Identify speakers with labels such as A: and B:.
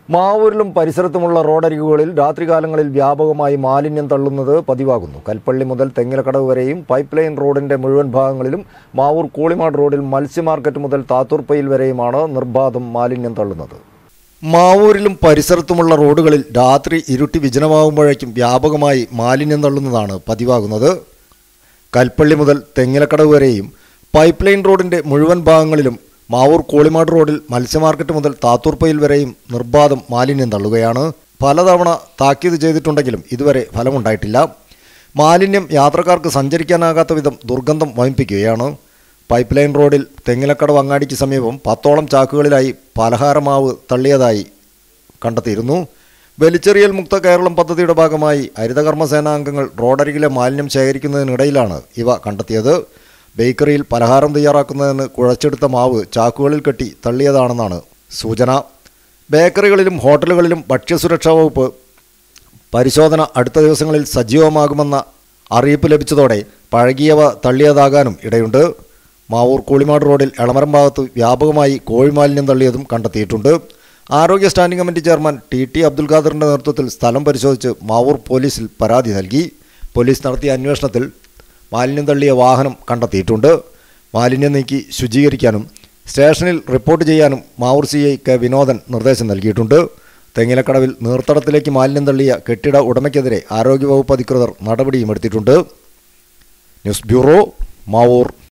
A: മാവൂരിലും പരിസരത്തുമുള്ള റോഡരികുകളിൽ രാത്രികാലങ്ങളിൽ വ്യാപകമായി മാലിന്യം തള്ളുന്നത് പതിവാകുന്നു കൽപ്പള്ളി മുതൽ തെങ്ങിലക്കടവ് വരെയും പൈപ്പ് ലൈൻ റോഡിന്റെ മുഴുവൻ ഭാഗങ്ങളിലും മാവൂർ കൂളിമാട് റോഡിൽ മത്സ്യ മാർക്കറ്റ് മുതൽ താത്തൂർപ്പയിൽ വരെയുമാണ് നിർബാധം മാലിന്യം തള്ളുന്നത് മാവൂരിലും പരിസരത്തുമുള്ള റോഡുകളിൽ രാത്രി ഇരുട്ടി വിജനമാകുമ്പോഴേക്കും വ്യാപകമായി മാലിന്യം തള്ളുന്നതാണ് പതിവാകുന്നത് കൽപ്പള്ളി മുതൽ തെങ്ങിലക്കടവ് വരെയും പൈപ്പ് ലൈൻ റോഡിന്റെ മുഴുവൻ ഭാഗങ്ങളിലും മാവൂർ കോളിമാട് റോഡിൽ മത്സ്യമാർക്കറ്റ് മുതൽ താത്തൂർപ്പയിൽ വരെയും നിർബാധം മാലിന്യം തള്ളുകയാണ് പലതവണ താക്കീത് ചെയ്തിട്ടുണ്ടെങ്കിലും ഇതുവരെ ഫലമുണ്ടായിട്ടില്ല മാലിന്യം യാത്രക്കാർക്ക് സഞ്ചരിക്കാനാകാത്ത വിധം ദുർഗന്ധം വമിപ്പിക്കുകയാണ് പൈപ്പ് ലൈൻ റോഡിൽ തെങ്ങിലക്കടവ് അങ്ങാടിക്ക് സമീപം പത്തോളം ചാക്കുകളിലായി പലഹാരമാവ് തള്ളിയതായി കണ്ടെത്തിയിരുന്നു വലിച്ചെറിയൽ മുക്ത കേരളം പദ്ധതിയുടെ ഭാഗമായി ഹരിതകർമ്മ സേനാംഗങ്ങൾ റോഡരികിലെ മാലിന്യം ശേഖരിക്കുന്നതിനിടയിലാണ് ഇവ കണ്ടെത്തിയത് ബേക്കറിയിൽ പലഹാരം തയ്യാറാക്കുന്നതിന് കുഴച്ചെടുത്ത മാവ് ചാക്കുകളിൽ കെട്ടി തള്ളിയതാണെന്നാണ് സൂചന ബേക്കറികളിലും ഹോട്ടലുകളിലും ഭക്ഷ്യസുരക്ഷാ വകുപ്പ് പരിശോധന അടുത്ത ദിവസങ്ങളിൽ സജീവമാകുമെന്ന അറിയിപ്പ് ലഭിച്ചതോടെ പഴകിയവ തള്ളിയതാകാനും ഇടയുണ്ട് മാവൂർ കൂളിമാട് റോഡിൽ എളമരം ഭാഗത്ത് വ്യാപകമായി കോഴിമാലിന്യം തള്ളിയതും കണ്ടെത്തിയിട്ടുണ്ട് ആരോഗ്യ standing committee chairman T T Abdul ഖാദറിന്റെ നേതൃത്വത്തിൽ സ്ഥലം പരിശോധിച്ച് മാവൂർ പോലീസിൽ പരാതി നൽകി പോലീസ് നടത്തിയ അന്വേഷണത്തിൽ മാലിന്യം തള്ളിയ വാഹനം കണ്ടെത്തിയിട്ടുണ്ട് മാലിന്യം നീക്കി ശുചീകരിക്കാനും സ്റ്റേഷനിൽ റിപ്പോർട്ട് ചെയ്യാനും Mavoor C I K Vinodan നിർദ്ദേശം നൽകിയിട്ടുണ്ട് തെങ്ങിലക്കടവിൽ നീർത്തടത്തിലേക്ക് മാലിന്യം തള്ളിയ കെട്ടിട ഉടമയ്ക്കെതിരെ ആരോഗ്യവകുപ്പ് അധികൃതർ നടപടിയും എടുത്തിട്ടുണ്ട് ന്യൂസ് ബ്യൂറോ മാവൂർ